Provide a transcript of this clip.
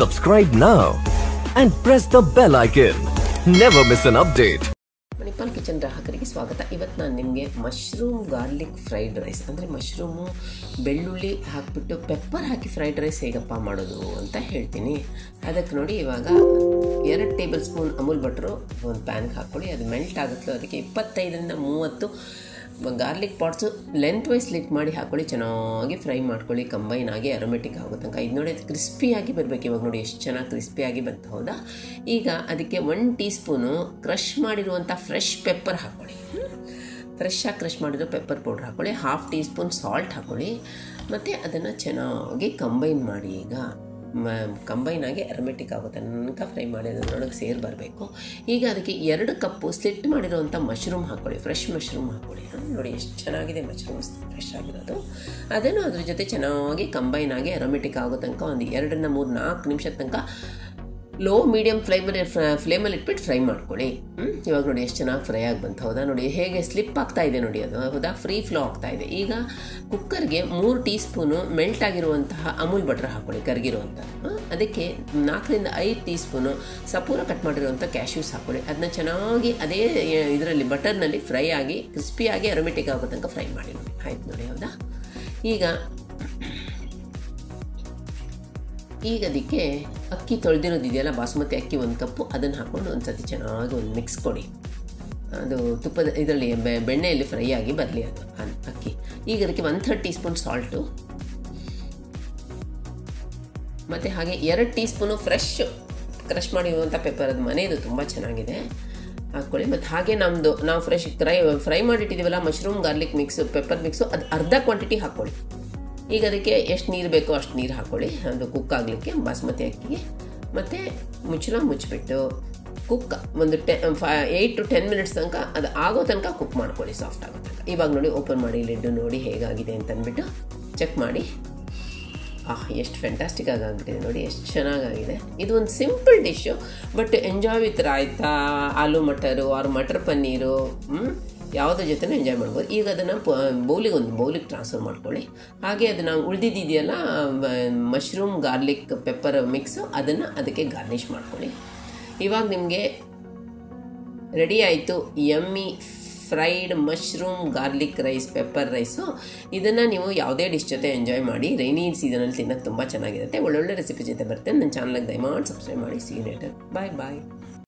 Subscribe now and press the bell icon. Never miss an update. Manipal kitchen ಗ್ರಾಹಕರಿಗೆ ಸ್ವಾಗತ ಇವತ್ತು ನಾನು ನಿಮಗೆ ಮಶ್ರೂಮ್ ಗಾರ್ಲಿಕ್ ಫ್ರೈಡ್ ರೈಸ್ ಅಂದರೆ ಮಶ್ರೂಮು ಬೆಳ್ಳುಳ್ಳಿ ಹಾಕಿಬಿಟ್ಟು ಪೆಪ್ಪರ್ ಹಾಕಿ ಫ್ರೈಡ್ ರೈಸ್ ಹೇಗಪ್ಪ ಮಾಡೋದು ಅಂತ ಹೇಳ್ತೀನಿ ಅದಕ್ಕೆ ನೋಡಿ ಇವಾಗ ಎರಡು ಟೇಬಲ್ ಸ್ಪೂನ್ ಅಮೂಲ್ ಬಟ್ರು ಒಂದು ಪ್ಯಾನ್ಗೆ ಹಾಕ್ಕೊಳ್ಳಿ ಅದು ಮೆಲ್ಟ್ ಆಗುತ್ತೋ ಅದಕ್ಕೆ ಇಪ್ಪತ್ತೈದರಿಂದ ಮೂವತ್ತು garlic pods length wise slit ಮಾಡಿ ಹಾಕ್ಕೊಳ್ಳಿ ಚೆನ್ನಾಗಿ ಫ್ರೈ ಮಾಡ್ಕೊಳ್ಳಿ ಕಂಬೈನ್ ಆಗಿ ಅರೋಮೆಟಿಕ್ ಆಗೋ ತನಕ ಇದು ನೋಡಿ ಅದು ಕ್ರಿಸ್ಪಿಯಾಗಿ ಬರಬೇಕು ಇವಾಗ ನೋಡಿ ಎಷ್ಟು ಚೆನ್ನಾಗಿ ಕ್ರಿಸ್ಪಿಯಾಗಿ ಬಂತು ಹೌದಾ ಈಗ ಅದಕ್ಕೆ ಒನ್ ಟೀ ಸ್ಪೂನು ಕ್ರಷ್ ಮಾಡಿರುವಂಥ ಫ್ರೆಶ್ ಪೆಪ್ಪರ್ ಹಾಕ್ಕೊಳ್ಳಿ ಫ್ರೆಶ್ ಆಗಿ ಕ್ರಷ್ ಮಾಡಿರೋ ಪೆಪ್ಪರ್ ಪೌಡ್ರ್ ಹಾಕ್ಕೊಳ್ಳಿ ಹಾಫ್ ಟೀ ಸ್ಪೂನ್ ಸಾಲ್ಟ್ ಹಾಕ್ಕೊಳ್ಳಿ ಮತ್ತು ಅದನ್ನು ಚೆನ್ನಾಗಿ ಕಂಬೈನ್ ಮಾಡಿ ಈಗ ಮ ಕಂಬೈನ್ ಆಗಿ ಅರಮೆಟಿಕ್ ಆಗೋ ತನಕ ಫ್ರೈ ಮಾಡಿ ಅದರೊಳಗೆ ಸೇರಿ ಬರಬೇಕು ಈಗ ಅದಕ್ಕೆ ಎರಡು ಕಪ್ಪು ಸ್ಲಿಟ್ ಮಾಡಿರೋವಂಥ ಮಶ್ರೂಮ್ ಹಾಕ್ಕೊಳ್ಳಿ ಫ್ರೆಶ್ ಮಶ್ರೂಮ್ ಹಾಕ್ಕೊಳ್ಳಿ ಹ, ನೋಡಿ ಎಷ್ಟು ಚೆನ್ನಾಗಿದೆ ಮಶ್ರೂಮ್ಸ್ ಫ್ರೆಶ್ ಆಗಿರೋದು ಅದನ್ನು ಅದ್ರ ಜೊತೆ ಚೆನ್ನಾಗಿ ಕಂಬೈನ್ ಆಗಿ ಅರೋಮೆಟಿಕ್ ಆಗೋ ತನಕ ಒಂದು ಎರಡರಿಂದ ಮೂರು ನಾಲ್ಕು ನಿಮಿಷದ ತನಕ ಲೋ ಮೀಡಿಯಮ್ ಫ್ಲೇಮಲ್ಲಿ ಫ್ಲೇಮಲ್ಲಿ ಇಟ್ಬಿಟ್ಟು ಫ್ರೈ ಮಾಡ್ಕೊಳ್ಳಿ ಹ್ಮ್? ಇವಾಗ ನೋಡಿ ಎಷ್ಟು ಚೆನ್ನಾಗಿ ಫ್ರೈ ಆಗಿ ಬಂತು ಹೌದಾ ನೋಡಿ ಹೇಗೆ ಸ್ಲಿಪ್ ಆಗ್ತಾ ಇದೆ ನೋಡಿ ಅದು ಹೌದಾ ಫ್ರೀ ಫ್ಲೋ ಆಗ್ತಾ ಇದೆ ಈಗ ಕುಕ್ಕರ್ಗೆ ಮೂರು ಟೀ ಸ್ಪೂನು ಮೆಲ್ಟ್ ಆಗಿರುವಂತಹ ಅಮೂಲ್ ಬಟರ್ ಹಾಕ್ಕೊಳ್ಳಿ ಕರಗಿರುವಂಥದ್ದು ಅದಕ್ಕೆ ನಾಲ್ಕರಿಂದ ಐದು ಟೀ ಸ್ಪೂನು ಸಪೂರ ಕಟ್ ಮಾಡಿರುವಂಥ ಕ್ಯಾಶ್ಯೂಸ್ ಹಾಕ್ಕೊಳ್ಳಿ ಅದನ್ನ ಚೆನ್ನಾಗಿ ಅದೇ ಇದರಲ್ಲಿ ಬಟರ್ನಲ್ಲಿ ಫ್ರೈ ಆಗಿ ಕ್ರಿಸ್ಪಿಯಾಗಿ ಅರೋಮೆಟಿಕ್ ಆಗೋ ತನಕ ಫ್ರೈ ಮಾಡಿ ನೋಡಿ ಆಯ್ತು ನೋಡಿ ಹೌದಾ ಈಗ ಈಗ ಅದಕ್ಕೆ ಅಕ್ಕಿ ತೊಳೆದಿರೋದು ಇದೆಯಲ್ಲ ಬಾಸುಮತಿ ಅಕ್ಕಿ ಒಂದು ಕಪ್ಪು ಅದನ್ನು ಹಾಕ್ಕೊಂಡು ಒಂದು ಸತಿ ಚೆನ್ನಾಗಿ ಒಂದು ಮಿಕ್ಸ್ ಕೊಡಿ ಅದು ತುಪ್ಪದ ಇದರಲ್ಲಿ ಬೆ- ಬೆಣ್ಣೆಯಲ್ಲಿ ಫ್ರೈ ಆಗಿ ಬರಲಿ ಅದು ಅನ್- ಅಕ್ಕಿ ಈಗ ಅದಕ್ಕೆ one third teaspoon salt ಮತ್ತು ಹಾಗೆ ಎರಡು ಟೀ ಸ್ಪೂನು ಫ್ರೆಶ್ ಕ್ರಷ್ ಮಾಡಿರುವಂಥ ಪೆಪ್ಪರ್ ಅದು ಮನೆಯದು ತುಂಬ ಚೆನ್ನಾಗಿದೆ ಹಾಕ್ಕೊಳ್ಳಿ ಮತ್ತು ಹಾಗೆ ನಮ್ಮದು ನಾವು ಫ್ರೆಶ್ ಫ್ರೈ ಫ್ರೈ ಮಾಡಿಟ್ಟಿದ್ದೀವಲ್ಲ mushroom garlic mix pepper mix ಅದು ಅರ್ಧ ಕ್ವಾಂಟಿಟಿ ಹಾಕ್ಕೊಳ್ಳಿ ಈಗ ಅದಕ್ಕೆ ಎಷ್ಟು ನೀರು ಬೇಕೋ ಅಷ್ಟು ನೀರು ಹಾಕ್ಕೊಳ್ಳಿ ಅದು ಕುಕ್ ಆಗಲಿಕ್ಕೆ ಬಾಸ್ಮತಿ ಅಕ್ಕಿಗೆ ಮತ್ತು ಮುಚ್ಚಳ ಮುಚ್ಚಿಬಿಟ್ಟು ಕುಕ್ ಒಂದು ಟೆ five eight to ten minutes ತನಕ ಅದು ಆಗೋ ತನಕ ಕುಕ್ ಮಾಡ್ಕೊಳ್ಳಿ ಸಾಫ್ಟ್ ಆಗೋ ತನಕ ಇವಾಗ ನೋಡಿ ಓಪನ್ ಮಾಡಿ ಲಿಡ್ಡು ನೋಡಿ ಹೇಗಾಗಿದೆ ಅಂತ ಅಂದ್ಬಿಟ್ಟು ಚೆಕ್ ಮಾಡಿ ಆಹ್ ಎಷ್ಟು ಫ್ಯಾಂಟಾಸ್ಟಿಕ್ ಆಗಿ ಆಗ್ಬಿಟ್ಟಿದೆ ನೋಡಿ ಎಷ್ಟು ಚೆನ್ನಾಗಾಗಿದೆ ಇದು ಒಂದು simple dish but enjoy with raita aloo matar or matar paneer ಹ್ಮ್? ಯಾವುದ್ರ ಜೊತೆನೂ ಎಂಜಾಯ್ ಮಾಡ್ಬೋದು ಈಗ ಅದನ್ನು ಬೌಲಿಗೆ ಒಂದು ಬೌಲಿಗೆ ಟ್ರಾನ್ಸ್ಫರ್ ಮಾಡ್ಕೊಳ್ಳಿ ಹಾಗೆ ಅದನ್ನು ಉಳಿದಿದೆಯಲ್ಲ ಮಶ್ರೂಮ್ ಗಾರ್ಲಿಕ್ ಪೆಪ್ಪರ್ ಮಿಕ್ಸು ಅದನ್ನು ಅದಕ್ಕೆ ಗಾರ್ನಿಷ್ ಮಾಡ್ಕೊಳ್ಳಿ ಇವಾಗ ನಿಮಗೆ ರೆಡಿ ಆಯಿತು yummy fried mushroom garlic rice pepper rice ಇದನ್ನು ನೀವು ಯಾವುದೇ ಡಿಶ್ ಜೊತೆ ಎಂಜಾಯ್ ಮಾಡಿ ರೈನಿ ಸೀಸನಲ್ಲಿ ತಿನ್ನೋಕ್ಕೆ ತುಂಬ ಚೆನ್ನಾಗಿರುತ್ತೆ ಒಳ್ಳೊಳ್ಳೆ ರೆಸಿಪಿ ಜೊತೆ ಬರ್ತೇನೆ ನನ್ನ ಚಾನಲ್ಗೆ ದಯಮಾಡಿ ಸಬ್ಸ್ಕ್ರೈಬ್ ಮಾಡಿ ಸಿ ಲೇಟರ್ ಬಾಯ್ ಬಾಯ್